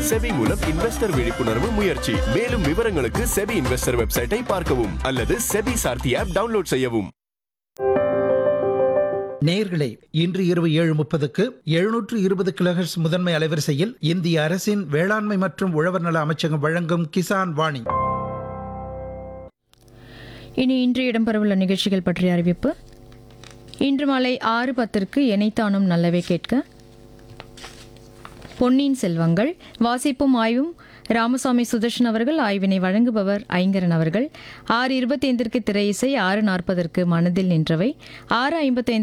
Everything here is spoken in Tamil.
செபி மூலம் இன்வெஸ்டர் விழிப்புணர்வு முயற்சி மேலும் விவரங்களுக்கு செபி இன்வெஸ்டர் வெப்சைட்டை பார்க்கவும் அல்லது செபி சார்த்தி ஆப் டவுன்லோட் செய்யவும் நேயர்களே இன்று இரவு ஏழு முப்பதுக்கு எழுநூற்று இருபது கிலோஹெர்ட்ஸ் முதன்மை அலைவரிசையில் இந்திய அரசின் வேளாண்மை மற்றும் உழவர் நல அமைச்சகம் வழங்கும் கிசான் வாணி இனி இன்று இடம்பெறவுள்ள நிகழ்ச்சிகள் பற்றிய அறிவிப்பு இன்று மாலை ஆறு பத்திற்கு எனைத்தானும் நல்லவே கேட்க பொன்னியின் செல்வங்கள் வாசிப்பும் ஆய்வும் ராமசாமி சுதர்ஷன் அவர்கள் ஆய்வினை வழங்குபவர் ஐங்கரன் அவர்கள் ஆறு இருபத்தைந்திற்கு திரை இசை ஆறு நாற்பதற்கு மனதில் நின்றவை ஆறு ஐம்பத்தைந்து